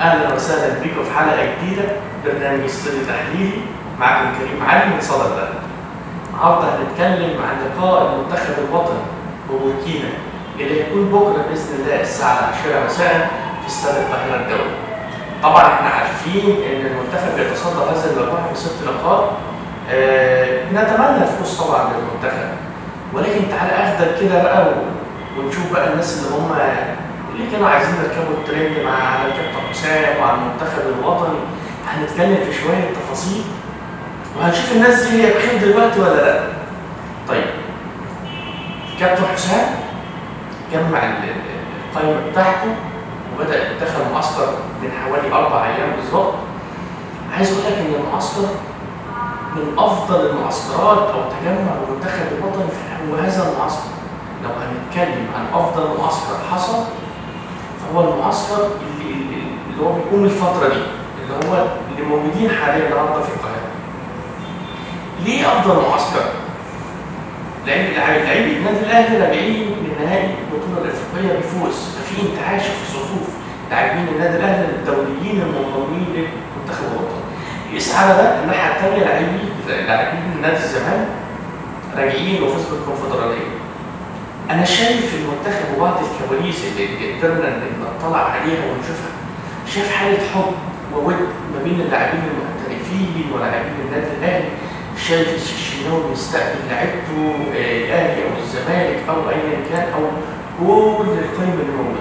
اهلا وسهلا بكم في حلقه جديده برنامج استوديو تحليلي معكم كريم علي من صدى البلد. النهارده هنتكلم عن لقاء المنتخب الوطني ببوركينا اللي هيكون بكره باذن الله الساعه 10 مساء في استاد القاهره الدولي. طبعا احنا عارفين ان المنتخب بيتصدر هذا اللقاء بست نقاط. آه نتمنى الفوز طبعا للمنتخب ولكن تعالى اخدك كده بقى و- ونشوف بقى الناس اللي هم اللي كانوا عايزين يركبوا الترند مع على الكابتن حسام وعلى المنتخب الوطني هنتكلم في شويه تفاصيل وهنشوف الناس دي هي بخير دلوقتي ولا لا. طيب كابتن حسام جمع ال- ال- القائمه بتاعته وبدا يدخل معسكر من حوالي اربع ايام بالظبط. عايز اقول لك ان المعسكر من افضل المعسكرات او تجمع المنتخب الوطني هو هذا المعسكر. لو هنتكلم عن افضل معسكر حصل فهو المعسكر اللي, اللي اللي هو بيقوم الفتره دي اللي هو اللي موجودين حاليا النهارده في القاهره. ليه افضل معسكر؟ لان لعيب لعيب النادي الاهلي راجعين من نهائي البطوله الافريقيه بفوز ففي انتعاش في صفوف لاعبين النادي الاهلي الدوليين المنضمين للمنتخب الوطني. يقيس على ده الناحيه الثانيه لاعبين لاعبين نادي الزمالك راجعين وفوز بالكونفدراليه. انا شايف المنتخب وبعض الكواليس اللي قدرنا نطلع عليها ونشوفها شايف حاله حب وود ما بين اللاعبين المحترفين ولاعبين النادي الاهلي شايف الشناوي بيستقبل لعيبته آه، الاهلي او الزمالك او ايا كان او كل القيمه اللي موجوده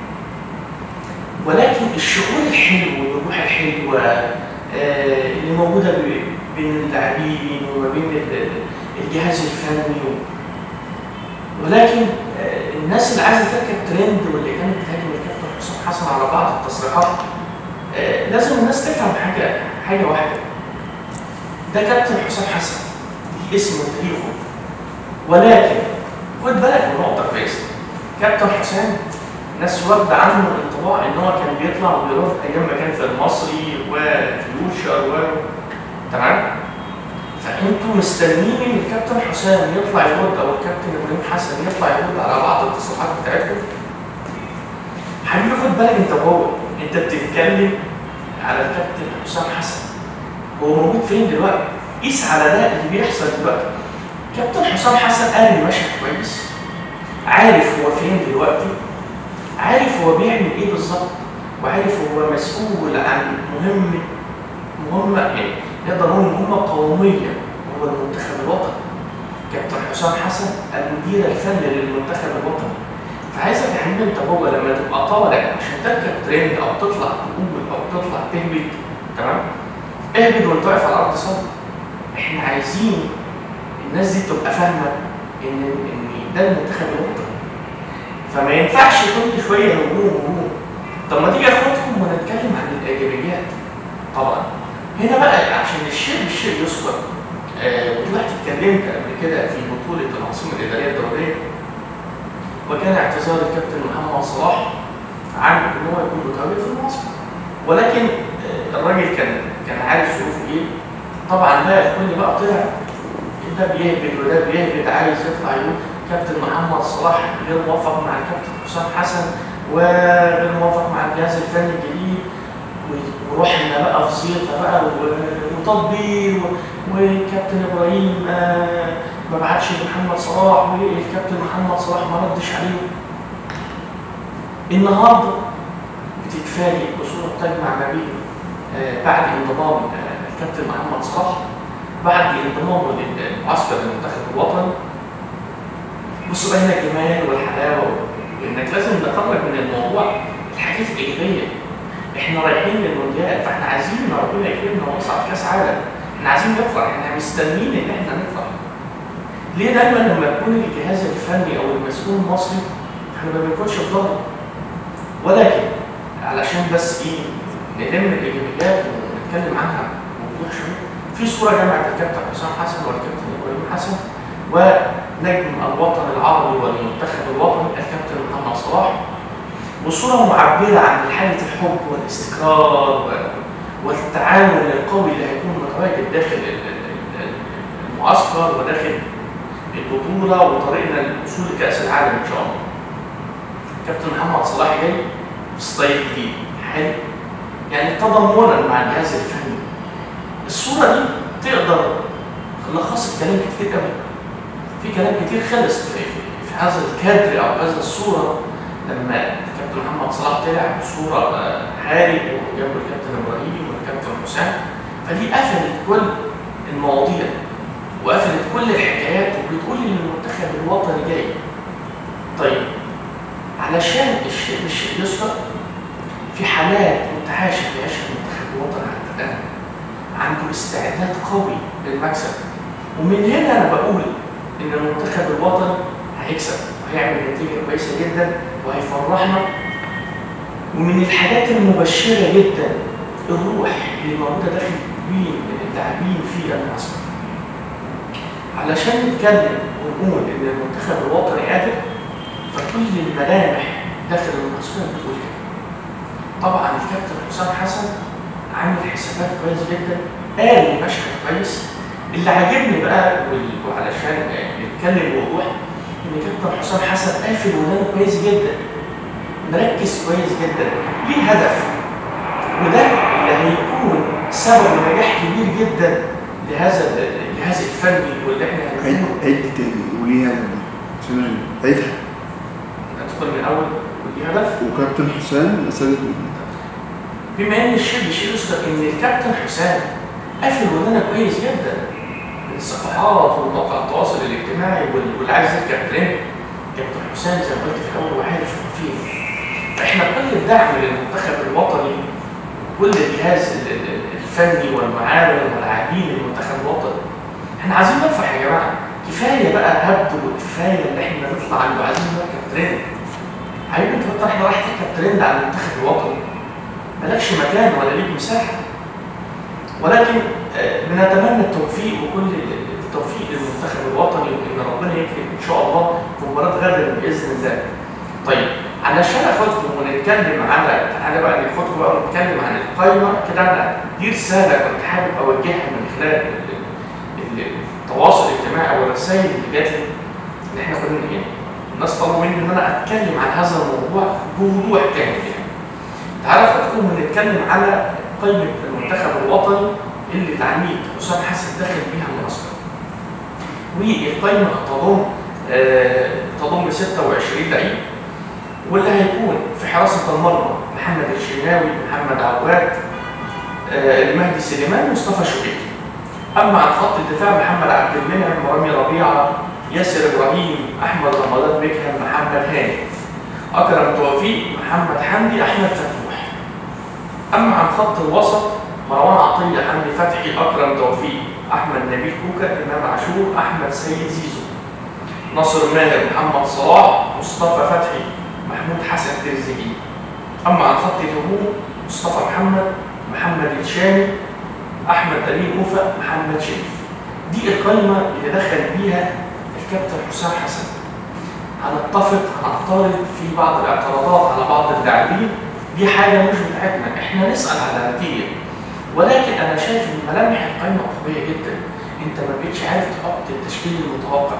ولكن الشعور الحلو والروح الحلوه آه، اللي موجوده ب- بين اللاعبين وما بين ال- الجهاز الفني ولكن آه، الناس اللي عايزه تركب ترند واللي كانت بتهاجم الكابتن حسام حسن على بعض التصريحات آه، لازم الناس تفهم حاجه حاجه واحده ده كابتن حسام حسن ليه اسم وتاريخه ولكن خد بالك من نقطه كويسه كابتن حسام ناس واخده عنه انطباع ان هو كان بيطلع وبيرد ايام ما كان في المصري وفيوشر و تمام فانتوا مستنيين ان الكابتن حسام يطلع يرد او الكابتن ابراهيم حسن يطلع يرد على بعض التصريحات بتاعتكم حبيبي خد بالك انت وهو انت بتتكلم على الكابتن حسام حسن هو موجود فين دلوقتي قيس على ده اللي بيحصل دلوقتي كابتن حسام حسن قال المشهد كويس عارف هو فين دلوقتي عارف هو بيعمل ايه بالظبط وعارف هو مسؤول عن مهمه مهمه يعني نقدر نقول مهمه قوميه هو المنتخب الوطني كابتن حسام حسن المدير الفني للمنتخب الوطني فعايزك يا حبيبي انت هو لما تبقى طالع عشان تركب ترند او تطلع تقول او تطلع تهبط تمام اهبط وانت واقف على الارض صلب احنا عايزين الناس دي تبقى فاهمه ان ان ده المنتخب الوطني فما ينفعش كل شويه هجوم هجوم طب ما تيجي اخدهم ونتكلم عن الايجابيات طبعا هنا بقى عشان الشيء بالشيء يذكر آه وطلعت اتكلمت قبل كده في بطوله العاصمه الاداريه الدوليه وكان اعتذار الكابتن محمد صلاح عن ان هو يكون متواجد في المعسكر ولكن آه الراجل كان كان عارف ظروفه ايه طبعا بقى الكل بقى طلع ده بيهبط وده بيهبط عايز يطلع يقول كابتن محمد صلاح غير موافق مع الكابتن حسام حسن وغير موافق مع الجهاز الفني الجديد ورحنا بقى في زيطه بقى و- وتطبيل و- وكابتن ابراهيم آه، ما بعتش لمحمد صلاح والكابتن محمد صلاح ما ردش عليه النهارده بتتفاجئ بصوره تجمع ما بين آه، بعد انضمام آه، الكابتن محمد صلاح بعد انضمامه للمعسكر المنتخب الوطني بصوا بقى هنا الجمال والحلاوه وانك لازم نخرج من الموضوع الحاجات الايجابيه احنا رايحين للمونديال فاحنا عايزين ان ربنا يكرمنا ونصعد كاس عالم احنا عايزين نفرح احنا مستنيين ان احنا نفرح ليه دايما لما يكون الجهاز الفني او المسؤول المصري احنا ما بنكونش في ظهره ولكن علشان بس ايه نلم الايجابيات ونتكلم عنها بوضوح شويه في صوره جمعت الكابتن حسام حسن والكابتن ابراهيم حسن ونجم الوطن العربي والمنتخب الوطني الكابتن محمد صلاح وصورة معبرة عن حالة الحب والاستقرار و- والتعاون القوي اللي هيكون متواجد داخل ال- ال- ال- المعسكر وداخل البطولة وطريقنا للوصول لكأس العالم إن شاء الله. كابتن محمد صلاح جاي بستايل جديد حلو يعني تضامنا مع الجهاز الفني الصوره دي تقدر لخصت كلام كتير قوي في كلام كتير خلص في, في, في هذا الكادر او هذه الصوره لما الكابتن محمد صلاح طلع بصوره آه، حارق وجنبه الكابتن ابراهيم والكابتن حسام فدي قفلت كل المواضيع وقفلت كل الحكايات وبتقول ان المنتخب الوطني جاي طيب علشان الشيء الشيء يسرق في حالات متعاشه بيعيشها المنتخب الوطني حتى الان عنده استعداد قوي للمكسب ومن هنا انا بقول ان المنتخب الوطني هيكسب وهيعمل نتيجه كويسه جدا وهيفرحنا ومن الحاجات المبشره جدا الروح اللي موجوده داخل مين من اللاعبين في المعسكر علشان نتكلم ونقول ان المنتخب الوطني قادر فكل الملامح داخل المعسكر بتقول كده طبعا الكابتن حسام حسن عامل حسابات كويس جدا قال المشهد كويس اللي عاجبني بقى وال- وعلشان نتكلم بوضوح ان كابتن حسام حسن قافل ودانه كويس جدا مركز كويس جدا ليه هدف وده اللي هيكون سبب نجاح كبير جدا لهذا الجهاز الفني واللي احنا عيد هنعمله عيد تاني قوليها لما عشان عيدها ندخل من اول ودي هدف وكابتن حسام أسدد بما ان الشيء الشيء يذكر ان الكابتن حسام قافل ودانا كويس جدا من الصفحات ومواقع التواصل الاجتماعي وال- واللي عايز يركب ترند كابتن حسام زي ما قلت في الاول وعارف هو فين فاحنا كل الدعم للمنتخب الوطني كل الجهاز ال- ال- الفني والمعاون واللاعبين للمنتخب الوطني احنا عايزين نفرح يا جماعه كفايه بقى هبد وكفايه ان احنا نطلع اللي عايزين نركب ترند حبيبي انت وانت رايح رايح تركب ترند على المنتخب الوطني مالكش مكان ولا ليك مساحه ولكن آه، بنتمنى التوفيق وكل ال- التوفيق للمنتخب الوطني وان ربنا يكرم ان شاء الله في مباراه غدا باذن الله. طيب علشان اخدكم ونتكلم على تعالى بقى ناخدكم بقى ونتكلم عن القايمه كده انا دي رساله كنت حابب اوجهها من خلال ال- ال- التواصل الاجتماعي او الرسائل اللي جات لي ان احنا كنا يعني الناس طلبوا مني ان انا اتكلم عن هذا الموضوع بوضوح كامل يعني. تعالى اخدكم ونتكلم على قائمه المنتخب الوطني اللي العميد حسام حسن داخل بيها المعسكر. والقائمه تضم آه، تضم 26 لعيب واللي هيكون في حراسه المرمى محمد الشناوي محمد عواد آه، المهدي سليمان مصطفى شوقي اما عن خط الدفاع محمد عبد المنعم رامي ربيعه ياسر ابراهيم احمد رمضان بيكهام محمد هاني اكرم توفيق محمد حمدي احمد فتوح اما عن خط الوسط مروان عطيه حمدي فتحي اكرم توفيق احمد نبيل كوكا امام عاشور احمد سيد زيزو ناصر ماهر محمد صلاح مصطفى فتحي محمود حسن تريزيجيه اما عن خط الهجوم مصطفى محمد محمد الشامي احمد امين اوفا محمد شريف دي القائمه اللي دخل بيها الكابتن حسام حسن هنتفق هنعترض في بعض الاعتراضات على بعض اللاعبين دي حاجه مش بتاعتنا احنا نسال على نتيجه ولكن انا شايف ان ملامح القائمه قويه جدا انت ما بقتش عارف تحط التشكيل المتوقع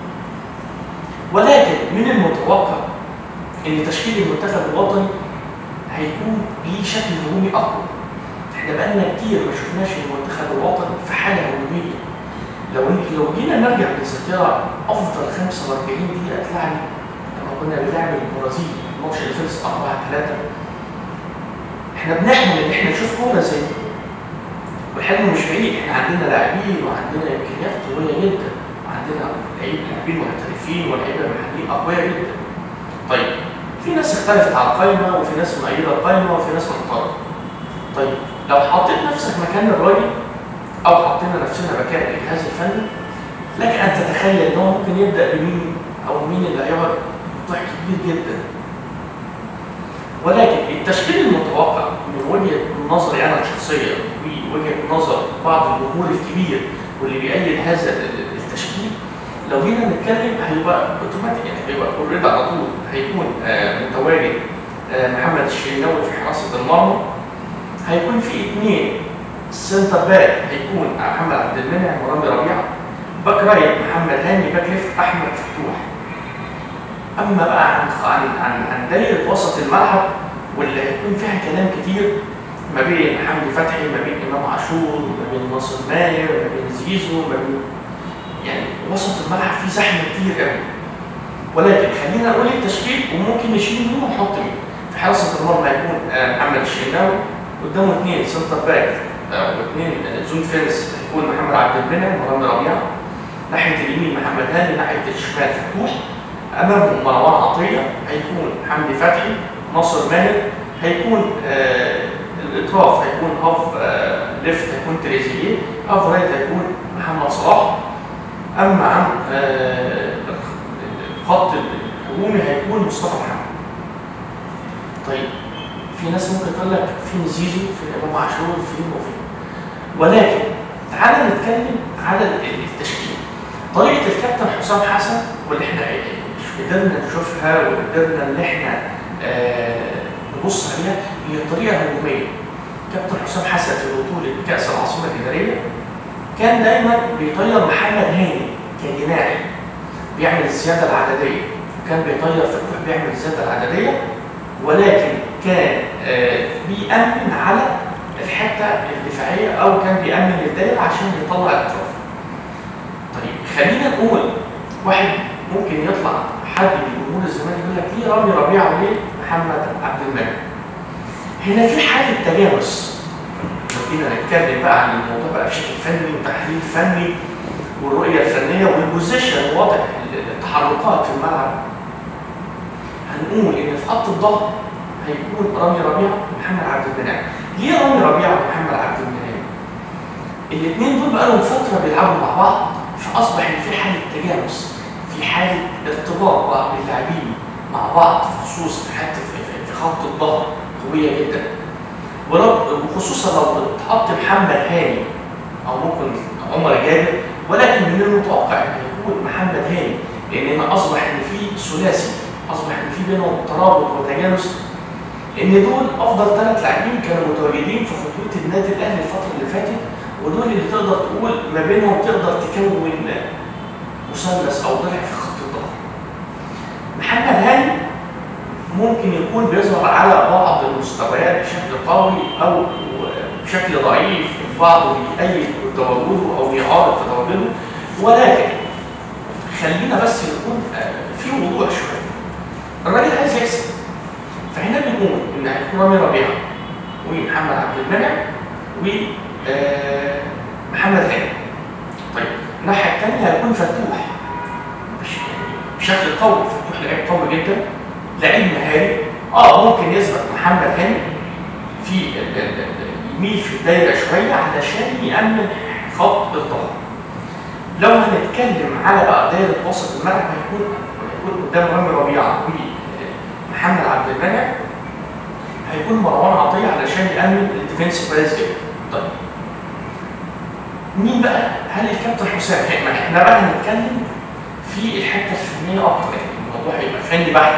ولكن من المتوقع ان تشكيل المنتخب الوطني هيكون ليه شكل هجومي اقوى احنا بقالنا كتير ما شفناش المنتخب الوطني في حاله هجوميه لو لو جينا نرجع للذاكره افضل 45 دقيقه اتلعب لما كنا بنلعب البرازيل الماتش اللي خلص 4 3 احنا بنحلم ان احنا نشوف كوره زي دي والحلم مش بعيد احنا عندنا لاعبين وعندنا امكانيات قويه جدا وعندنا لعيب لاعبين محترفين ولاعيبه محليين اقوياء جدا طيب في ناس اختلفت على القايمه وفي ناس مؤيده القايمه وفي ناس معترضه طيب لو حطيت نفسك مكان الراجل او حطينا نفسنا مكان الجهاز الفني لك ان تتخيل ان هو ممكن يبدا بمين او مين اللي هيقعد موضوع كبير جدا ولكن التشكيل المتوقع من وجهه نظري انا الشخصيه ووجهه نظر بعض الجمهور الكبير واللي بيأيد هذا ال- التشكيل لو جينا نتكلم هيبقى اوتوماتيك يعني هيبقى اوريدي على طول هيكون آه، متواجد آه، محمد الشناوي في حراسه المرمى هيكون في اثنين سنتر باك هيكون محمد عبد المنعم ورامي ربيعه باك رايت محمد هاني باك ليفت احمد فتوح اما بقى عن عن عن, عن دايره وسط الملعب واللي هيكون فيها كلام كتير ما بين حمدي فتحي ما بين امام عاشور ما بين ناصر ماهر ما بين زيزو ما بين يعني وسط الملعب فيه زحمه كتير قوي ولكن خلينا نقول التشكيل وممكن نشيل مين ونحط مين في حراسه المرمى هيكون آه، محمد الشناوي قدامه اثنين سنتر باك آه، واثنين آه، زون فينس هيكون محمد عبد المنعم ورامي ربيعه ناحيه اليمين محمد هاني ناحيه الشمال فتوح امامهم مروان عطيه هيكون حمدي فتحي ناصر ماهر هيكون آه الاطراف هيكون هاف آه ليفت هيكون تريزيجيه هاف رايت هيكون محمد صلاح اما عن آه الخط الهجومي هيكون مصطفى محمد طيب في ناس ممكن تقول لك فين زيزو فين امام عاشور فين وفين ولكن تعالى نتكلم على التشكيل طريقه الكابتن حسام حسن واللي احنا قدرنا نشوفها وقدرنا ان احنا آه نبص عليها هي طريقه هجوميه كابتن حسام حسن في بطوله كاس العاصمه الاداريه كان دايما بيطير محمد هاني كجناحي بيعمل الزياده العدديه وكان بيطير فتوح بيعمل الزياده العدديه ولكن كان آه بيأمن على الحته الدفاعيه او كان بيأمن الدايره عشان يطلع الاطراف. طيب خلينا نقول واحد ممكن يطلع حد من جمهور الزمالك يقول لك ليه رامي ربيعه وليه محمد عبد المنعم؟ هنا في حاله تجاوز لو جينا نتكلم بقى عن الموضوع بقى بشكل فني وتحليل فني والرؤيه الفنيه والبوزيشن واضح التحركات في الملعب هنقول ان في خط الظهر هيكون رامي ربيعه ومحمد عبد المنعم ليه رامي ربيعه ومحمد عبد المنعم؟ الاثنين دول بقالهم فتره بيلعبوا مع بعض فاصبح ان في حاله تجانس في حاله ارتباط بعض اللاعبين مع بعض خصوصا في حتى في, في خط الظهر قويه جدا وخصوصا لو اتحط محمد هاني او ممكن عمر جابر ولكن من المتوقع ان يكون محمد هاني لان هنا اصبح ان في ثلاثي اصبح ان في بينهم ترابط وتجانس ان دول افضل ثلاث لاعبين كانوا متواجدين في خطوط النادي الاهلي الفتره اللي فاتت ودول اللي تقدر تقول ما بينهم تقدر تكون مثلث او ضلع في خط الظهر. محمد هاني ممكن يكون بيظهر على بعض المستويات بشكل قوي او بشكل ضعيف البعض بيأيد تواجده او بيعارض في تواجده ولكن خلينا بس يكون في وضوح شويه. الراجل عايز يكسب فهنا بنقول ان هيكون رامي ربيعه ومحمد عبد المنعم و محمد هاني. طيب الناحيه الثانيه هيكون فتوح بشكل قوي فتوح لعيب قوي جدا لعيب مهاري اه ممكن يسبق محمد هاني في يميل في الدايره شويه علشان يامن خط الظهر. لو هنتكلم على بقى دايره وسط الملعب هيكون هيكون قدام رامي ربيعه ومحمد عبد المنعم هيكون مروان عطيه علشان يامن الديفنس كويس جدا. طيب مين بقى؟ هل الكابتن حسام؟ احنا بقى هنتكلم في الحته الفنيه اكتر يعني الموضوع هيبقى فني بحت.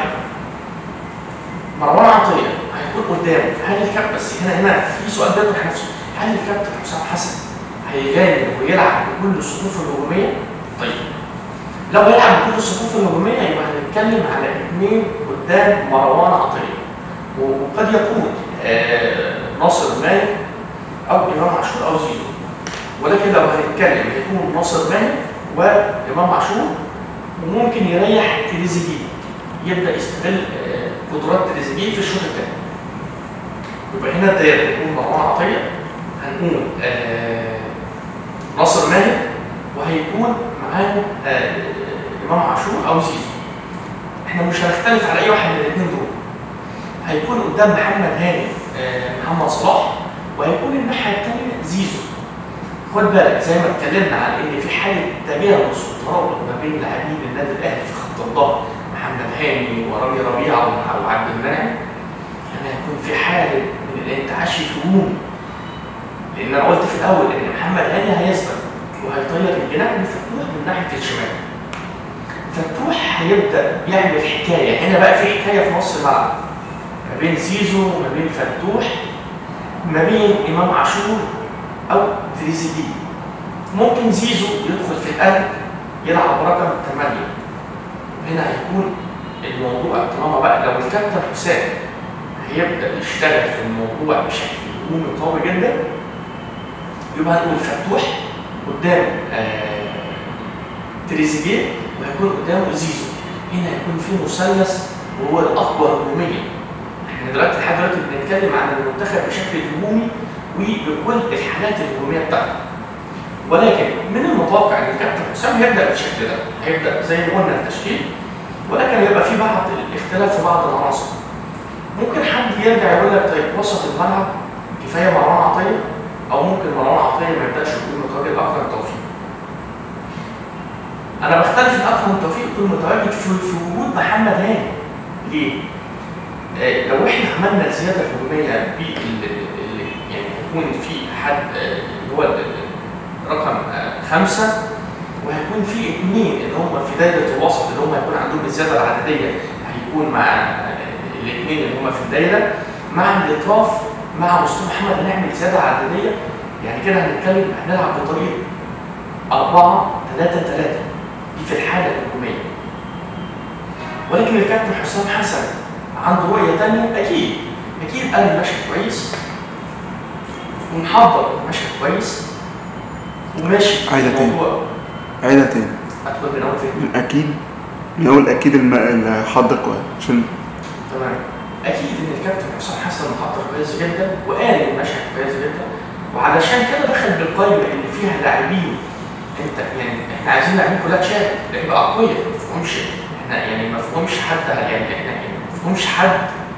مروان عطيه هيكون قدامه هل الكابتن بس هنا هنا في سؤال بيطرح نفسه هل الكابتن حسام حسن هيغامر ويلعب بكل الصفوف الهجوميه؟ طيب لو هيلعب بكل الصفوف الهجوميه يبقى هنتكلم على اثنين قدام مروان عطيه وقد يكون آه ناصر مالك او امام عاشور او زيزو ولكن لو هنتكلم هيكون ناصر مالك وامام عاشور وممكن يريح تريزيجيه يبدا يستغل آه قدرات تريزيجيه في الشوط الثاني يبقى هنا الدايره هيكون مروان عطيه هنقول آه ناصر مالك وهيكون معاه آه امام عاشور او زيزو احنا مش هنختلف على اي واحد من الاثنين دول هيكون قدام محمد هاني آه محمد صلاح وهيكون الناحيه الثانيه زيزو خد بالك زي ما اتكلمنا على ان في حاله تجانس وترابط ما بين لاعبين النادي الاهلي في خط الظهر محمد هاني ورامي ربيعه وعبد المنعم يعني هيكون في حاله من الانتعاش الهجومي لان انا قلت في الاول ان محمد هاني هيسبق وهيطير الجناح لفتوح من ناحيه الشمال فتوح هيبدا يعمل حكايه هنا بقى في حكايه في نص الملعب ما بين زيزو ما بين فتوح ما بين امام عاشور او تريزيجيه ممكن زيزو يدخل في القلب يلعب رقم 8 وهنا هيكون الموضوع طالما بقى لو الكابتن حسام هيبدا يشتغل في الموضوع بشكل هجومي قوي جدا يبقى هنقول فتوح قدام آه تريزيجيه وهيكون قدامه زيزو هنا هيكون في مثلث وهو الاقوى هجوميا احنا دلوقتي لحد دلوقتي بنتكلم عن المنتخب بشكل هجومي وبكل الحالات الهجوميه بتاعته ولكن من المتوقع ان الكابتن حسام هيبدا بالشكل ده هيبدا زي ما قلنا التشكيل ولكن هيبقى في بعض الاختلاف في بعض العناصر ممكن حد يرجع يقول لك طيب وسط الملعب كفايه مروان عطيه او ممكن مروان عطيه ما يبداش يكون متواجد اكرم توفيق انا بختلف ان اكرم توفيق يكون متواجد في في وجود محمد هاني ليه؟ آه، لو احنا عملنا الزياده الهجوميه بال اللي يعني هيكون في حد آه، اللي هو ال- ال- رقم آه، خمسه وهيكون في اثنين اللي هم في دايره الوسط اللي هم هيكون عندهم الزياده العدديه هيكون مع الاثنين اللي هم في الدايره مع الاطراف مع مصطفى محمد هنعمل زياده عدديه يعني كده هنتكلم هنلعب بطريقه 4 3 3 دي في الحاله الهجوميه ولكن الكابتن حسام حسن عنده رؤيه ثانيه اكيد اكيد قال المشهد كويس ومحضر المشهد كويس وماشي في عايزة تاني. الموضوع عيدها تاني ادخل من اول فين اكيد من اول اكيد الم- اللي حضر كويس عشان تمام اكيد ان الكابتن حسام حسن محضر كويس جدا وقال المشهد كويس جدا وعلشان كده دخل بالقائمه اللي فيها لاعبين انت يعني احنا عايزين لاعبين كلها تشارك لعيبه اقوياء ما فيهمش احنا يعني ما فيهمش حد يعني احنا يعني ما فيهمش حد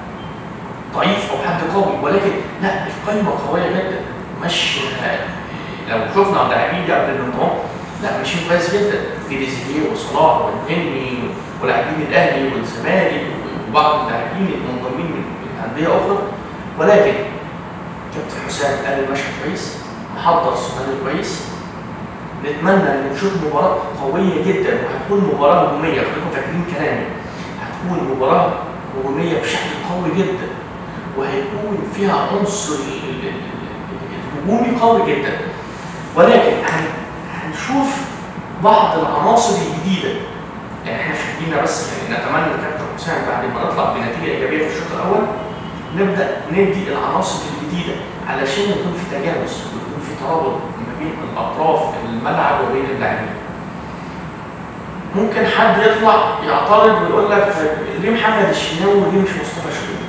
ضعيف او حد قوي ولكن لا القائمه قويه جدا مش لو شفنا اللاعبين دي قبل الانضمام لا ماشيين كويس جدا تريزيجيه وصلاح والنني ولاعبين الاهلي والزمالك وبعض اللاعبين المنضمين من من انديه اخرى ولكن كابتن حسام قال المشهد كويس محضر سؤال كويس نتمنى ان نشوف مباراه قويه جدا وهتكون مباراه هجوميه خليكم فاكرين كلامي هتكون مباراه هجوميه بشكل قوي جدا وهيكون فيها عنصر ال- ال- ال- الهجومي قوي جدا ولكن هن- هنشوف بعض العناصر الجديده يعني احنا خلينا بس يعني نتمنى الكابتن حسام بعد ما نطلع بنتيجه ايجابيه في الشوط الاول نبدا ندي العناصر الجديده علشان يكون في تجانس ويكون في ترابط ما بين الاطراف الملعب وبين اللاعبين. ممكن حد يطلع يعترض ويقول لك طيب ليه محمد الشناوي وليه مش مصطفى شوقي؟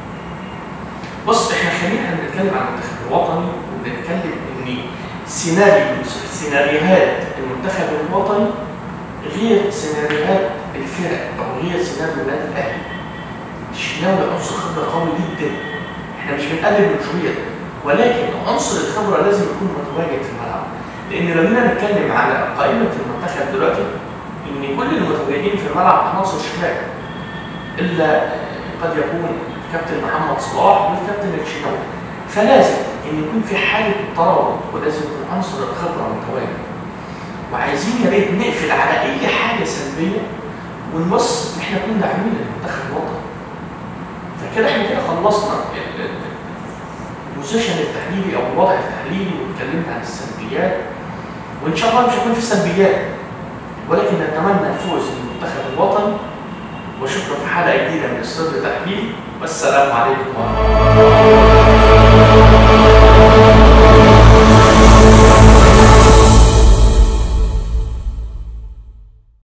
بص احنا خلينا نتكلم عن المنتخب الوطني ونتكلم ان سيناريو سيناريوهات المنتخب الوطني غير سيناريوهات الفرق او غير سيناريو النادي الاهلي. الشناوي عنصر خبره قوي جدا احنا مش بنقلل من شويه ولكن عنصر الخبره لازم يكون متواجد في الملعب لان لو جينا نتكلم على قائمه المنتخب دلوقتي ان كل المتواجدين في الملعب عناصر شباب الا قد يكون الكابتن محمد صلاح والكابتن الشناوي فلازم ان يكون في حاله ترابط ولازم يكون عنصر الخبره متواجد وعايزين يا ريت نقفل على اي حاجه سلبيه ونبص ان احنا كنا عاملين المنتخب الوطني فكده احنا كده خلصنا ال- ال- البوزيشن التحليلي او الوضع التحليلي واتكلمنا عن السلبيات وان شاء الله مش هيكون في سلبيات ولكن نتمنى الفوز للمنتخب الوطني واشوفكم في حلقه جديده من السر التحليلي والسلام عليكم ورحمه الله